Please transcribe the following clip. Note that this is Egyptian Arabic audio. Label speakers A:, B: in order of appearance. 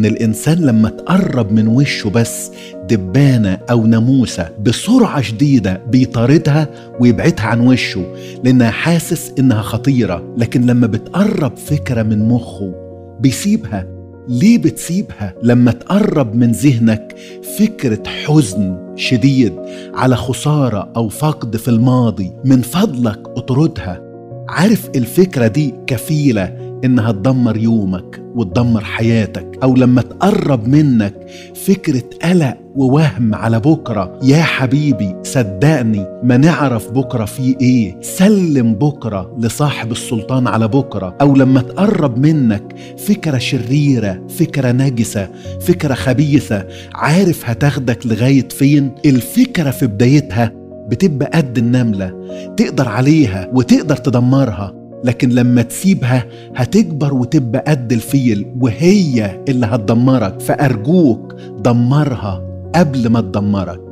A: ان الانسان لما تقرب من وشه بس دبانه او ناموسه بسرعه شديده بيطاردها ويبعدها عن وشه لانها حاسس انها خطيره لكن لما بتقرب فكره من مخه بيسيبها ليه بتسيبها لما تقرب من ذهنك فكره حزن شديد على خساره او فقد في الماضي من فضلك اطردها عارف الفكره دي كفيله انها تدمر يومك وتدمر حياتك او لما تقرب منك فكره قلق ووهم على بكره يا حبيبي صدقني ما نعرف بكره فيه ايه سلم بكره لصاحب السلطان على بكره او لما تقرب منك فكره شريره فكره نجسه فكره خبيثه عارف هتاخدك لغايه فين الفكره في بدايتها بتبقى قد النمله تقدر عليها وتقدر تدمرها لكن لما تسيبها هتكبر وتبقى قد الفيل وهي اللي هتدمرك فأرجوك دمرها قبل ما تدمرك